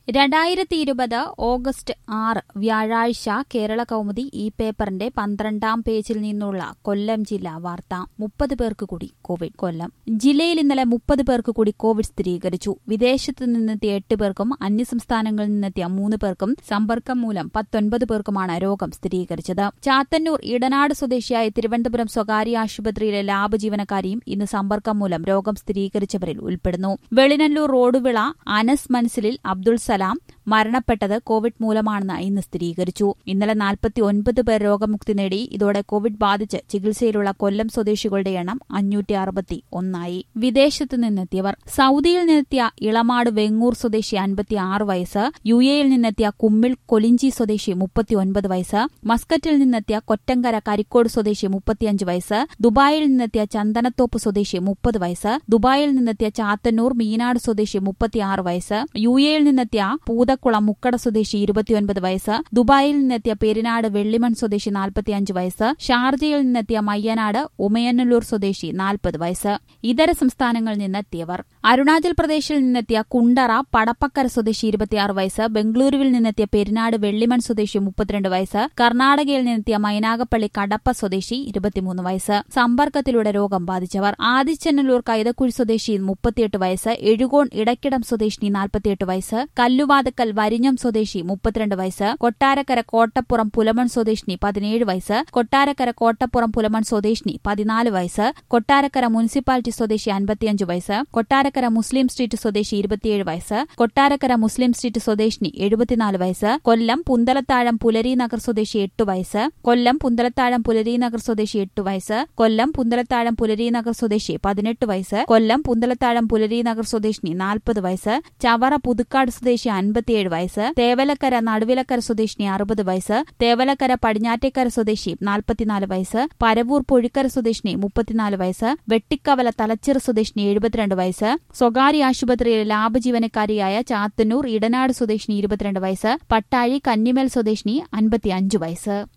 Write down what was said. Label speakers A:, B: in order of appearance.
A: രണ്ടായിരത്തി ഇരുപത് ഓഗസ്റ്റ് ആറ് വ്യാഴാഴ്ച കേരള കൗമുദി ഈ പേപ്പറിന്റെ പന്ത്രണ്ടാം പേജിൽ നിന്നുള്ള കൊല്ലം ജില്ലാ വാർത്ത മുപ്പത് പേർക്ക് കൂടി കോവിഡ് കൊല്ലം ജില്ലയിൽ ഇന്നലെ മുപ്പത് പേർക്ക് കൂടി കോവിഡ് സ്ഥിരീകരിച്ചു വിദേശത്തു നിന്നെത്തിയ എട്ട് പേർക്കും അന്യസംസ്ഥാനങ്ങളിൽ നിന്നെത്തിയ മൂന്ന് പേർക്കും സമ്പർക്കം മൂലം പത്തൊൻപത് പേർക്കുമാണ് രോഗം സ്ഥിരീകരിച്ചത് ചാത്തന്നൂർ ഇടനാട് സ്വദേശിയായ തിരുവനന്തപുരം സ്വകാര്യ ആശുപത്രിയിലെ ലാബ് ജീവനക്കാരിയും ഇന്ന് സമ്പർക്കം മൂലം രോഗം സ്ഥിരീകരിച്ചവരിൽ ഉൾപ്പെടുന്നു വെളിനല്ലൂർ റോഡുവിള അനസ് മൻസിലിൽ അബ്ദുൾ സലാം മരണപ്പെട്ടത് കോവിഡ് മൂലമാണെന്ന് ഇന്ന് സ്ഥിരീകരിച്ചു ഇന്നലെ നാൽപ്പത്തി ഒൻപത് പേർ രോഗമുക്തി നേടി ഇതോടെ കോവിഡ് ബാധിച്ച് ചികിത്സയിലുള്ള കൊല്ലം സ്വദേശികളുടെ എണ്ണം അഞ്ഞൂറ്റി അറുപത്തി ഒന്നായി വിദേശത്തു നിന്നെത്തിയവർ സൌദിയിൽ നിന്നെത്തിയ ഇളമാട് വെങ്ങൂർ സ്വദേശി അൻപത്തി ആറ് വയസ്സ് യു എയിൽ നിന്നെത്തിയ കുമ്മിൾ കൊലിഞ്ചി സ്വദേശി മുപ്പത്തിയൊൻപത് വയസ്സ് മസ്കറ്റിൽ നിന്നെത്തിയ കൊറ്റങ്കര കരിക്കോട് സ്വദേശി മുപ്പത്തിയഞ്ച് വയസ്സ് ദുബായിൽ നിന്നെത്തിയ ചന്ദനത്തോപ്പ് സ്വദേശി മുപ്പത് വയസ്സ് ദുബായിൽ നിന്നെത്തിയ ചാത്തന്നൂർ മീനാട് സ്വദേശി മുപ്പത്തിയാറ് വയസ്സ് യു എയിൽ നിന്നെത്തിയ പൂതക്കുളം മുക്കട സ്വദേശി ഇരുപത്തിയൊൻപത് വയസ്സ് ദുബായിൽ നിന്നെത്തിയ പെരിനാട് വെള്ളിമൺ സ്വദേശി നാൽപ്പത്തിയഞ്ച് വയസ്സ് ഷാർജയിൽ നിന്നെത്തിയ മയ്യനാട് ഉമയന്നല്ലൂർ സ്വദേശി നാൽപ്പത് വയസ്സ് ഇതര സംസ്ഥാനങ്ങളിൽ നിന്നെത്തിയവർ അരുണാചൽ പ്രദേശിൽ നിന്നെത്തിയ കുണ്ടറ പടപ്പക്കര സ്വദേശി ഇരുപത്തിയാറ് വയസ്സ് ബംഗളൂരുവിൽ നിന്നെത്തിയ പെരിനാട് വെള്ളിമൺ സ്വദേശി മുപ്പത്തിരണ്ട് വയസ്സ് കർണാടകയിൽ നിന്നെത്തിയ മൈനാഗപ്പള്ളി കടപ്പ സ്വദേശി ഇരുപത്തിമൂന്ന് വയസ്സ് സമ്പർക്കത്തിലൂടെ രോഗം ബാധിച്ചവർ ആദിച്ചനല്ലൂർ കൈതക്കുഴി സ്വദേശി മുപ്പത്തിയെട്ട് വയസ്സ് എഴുകോൺ ഇടക്കിടം സ്വദേശിനി നാൽപ്പത്തിയെട്ട് വയസ്സ് കല്ലുവാതക്കൽ വരിഞ്ഞം സ്വദേശി മുപ്പത്തിരണ്ട് വയസ്സ് കൊട്ടാരക്കര കോട്ടപ്പുറം പുലമൺ സ്വദേശിനി പതിനേഴ് വയസ്സ് കൊട്ടാരക്കര കോട്ടപ്പുറം പുലമൺ സ്വദേശിനി പതിനാല് വയസ്സ് കൊട്ടാരക്കര മുനിസിപ്പാലിറ്റി സ്വദേശി അൻപത്തിയഞ്ച് വയസ്സ് കൊട്ടാരക്കര മുസ്ലിം സ്ട്രീറ്റ് സ്വദേശി ഇരുപത്തിയേഴ് വയസ്സ് കൊട്ടാരക്കര മുസ്ലിം സ്ട്രീറ്റ് സ്വദേശിനി എഴുപത്തിനാല് വയസ്സ് കൊല്ലം പുന്തലത്താഴം പുലരി നഗർ സ്വദേശി എട്ട് വയസ്സ് കൊല്ലം പുന്തലത്താഴം പുലരി നഗർ സ്വദേശി എട്ട് വയസ്സ് കൊല്ലം പുന്തലത്താഴം പുലരി നഗർ സ്വദേശി പതിനെട്ട് വയസ്സ് കൊല്ലം പുന്തലത്താഴം പുലരി നഗർ സ്വദേശിനി നാൽപ്പത് വയസ്സ് ചവറ പുതുക്കാട് സ്വദേശി അൻപത്തിയേഴ് വയസ്സ് തേവലക്കര നടുവിലക്കര സ്വദേശിനി അറുപത് വയസ്സ് തേവലക്കര പടിഞ്ഞാറ്റേക്കര സ്വദേശി നാൽപ്പത്തിനാല് വയസ്സ് പരവൂർ പൊഴിക്കര സ്വദേശിനി മുപ്പത്തിനാല് വയസ്സ് വെട്ടിക്കവല തലച്ചിറ സ്വദേശിനി എഴുപത്തിരണ്ട് വയസ്സ് സ്വകാര്യ ആശുപത്രിയിലെ ലാബ് ജീവനക്കാരിയായ ചാത്തന്നൂർ ഇടനാട് സ്വദേശിനി ഇരുപത്തിരണ്ട് വയസ്സ് പട്ടാഴി കന്നിമേൽ സ്വദേശിനി അൻപത്തിയഞ്ച് വയസ്സ്